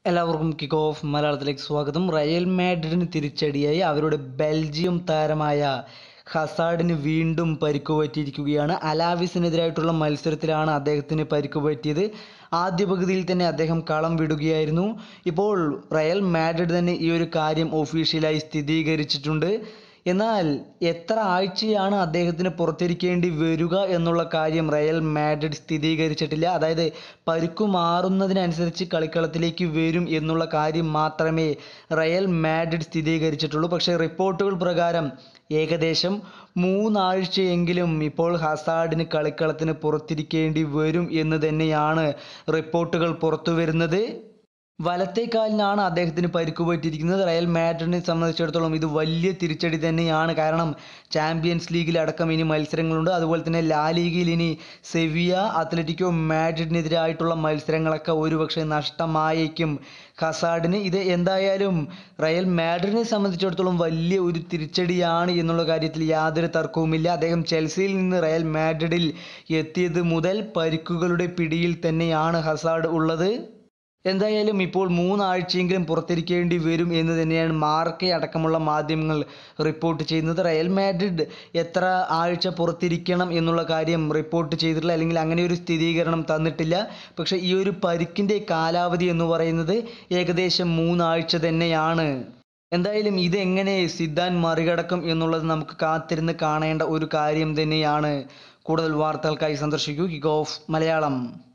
എല്ലാവർക്കും kick off മലയാളത്തിലേക്ക് സ്വാഗതം റയൽ മാഡ്രിഡിന് തിരിച്ചടിയായി അവരുടെ ബെൽജിയം താരമായ ഹസാഡിന് വീണ്ടും പരിക്ക് പറ്റിയിരിക്കുകയാണ് അലാവിസിനെതിരായിട്ടുള്ള മത്സരത്തിലാണ് അദ്ദേഹത്തിന് പരിക്ക് പറ്റിയത് ആദ്യ പകുതിയിൽ തന്നെ അദ്ദേഹം കളം വിടുകയായിരുന്നു ഇപ്പോൾ റയൽ മാഡ്രിഡ് തന്നെ ഈ ഒരു കാര്യം ഒഫീഷ്യലായി സ്ഥിരീകരിച്ചിട്ടുണ്ട് എന്നാൽ എത്ര ആഴ്ചയാണ് അദ്ദേഹത്തിന് പുറത്തിരിക്കേണ്ടി വരിക എന്നുള്ള കാര്യം റയൽ മാഡ്രിഡ് സ്ഥിരീകരിച്ചിട്ടില്ല അതായത് പരുക്കു മാറുന്നതിനനുസരിച്ച് കളിക്കളത്തിലേക്ക് വരും എന്നുള്ള കാര്യം മാത്രമേ റയൽ മാഡ്രിഡ് സ്ഥിരീകരിച്ചിട്ടുള്ളൂ പക്ഷേ റിപ്പോർട്ടുകൾ പ്രകാരം ഏകദേശം മൂന്നാഴ്ചയെങ്കിലും ഇപ്പോൾ ഹസാഡിന് കളിക്കളത്തിന് പുറത്തിരിക്കേണ്ടി വരും എന്ന് തന്നെയാണ് റിപ്പോർട്ടുകൾ പുറത്തു വരുന്നത് വലത്തെ കാലിനാണ് അദ്ദേഹത്തിന് പരിക്ക് പറ്റിയിരിക്കുന്നത് റയൽ മാഡ്രിഡിനെ സംബന്ധിച്ചിടത്തോളം ഇത് വലിയ തിരിച്ചടി തന്നെയാണ് കാരണം ചാമ്പ്യൻസ് ലീഗിൽ അടക്കം ഇനി മത്സരങ്ങളുണ്ട് അതുപോലെ തന്നെ ലാ ലീഗിൽ ഇനി സെവിയ അത്ലറ്റിക്കോ മാഡ്രിഡിനെതിരായിട്ടുള്ള മത്സരങ്ങളൊക്കെ ഒരുപക്ഷെ നഷ്ടമായേക്കും ഹസാഡിന് ഇത് എന്തായാലും റയൽ മാഡ്രിഡിനെ സംബന്ധിച്ചിടത്തോളം വലിയ ഒരു തിരിച്ചടിയാണ് എന്നുള്ള കാര്യത്തിൽ യാതൊരു തർക്കവുമില്ല അദ്ദേഹം ചെൽസിയിൽ നിന്ന് റയൽ മാഡ്രിഡിൽ എത്തിയത് മുതൽ പരിക്കുകളുടെ പിടിയിൽ തന്നെയാണ് ഹസാഡ് ഉള്ളത് എന്തായാലും ഇപ്പോൾ മൂന്നാഴ്ചയെങ്കിലും പുറത്തിരിക്കേണ്ടി വരും എന്ന് തന്നെയാണ് മാർക്കെ അടക്കമുള്ള മാധ്യമങ്ങൾ റിപ്പോർട്ട് ചെയ്യുന്നത് റയൽ മാഡ്രിഡ് എത്ര ആഴ്ച പുറത്തിരിക്കണം എന്നുള്ള കാര്യം റിപ്പോർട്ട് ചെയ്തിട്ടില്ല അല്ലെങ്കിൽ അങ്ങനെ ഒരു സ്ഥിരീകരണം തന്നിട്ടില്ല പക്ഷേ ഈ ഒരു പരിക്കിൻ്റെ കാലാവധി എന്ന് പറയുന്നത് ഏകദേശം മൂന്നാഴ്ച തന്നെയാണ് എന്തായാലും ഇതെങ്ങനെ സിദ്ധാൻ മറികടക്കും എന്നുള്ളത് നമുക്ക് കാത്തിരുന്ന് കാണേണ്ട ഒരു കാര്യം തന്നെയാണ് കൂടുതൽ വാർത്തകൾക്കായി സന്ദർശിക്കൂ കിക്ക് ഓഫ് മലയാളം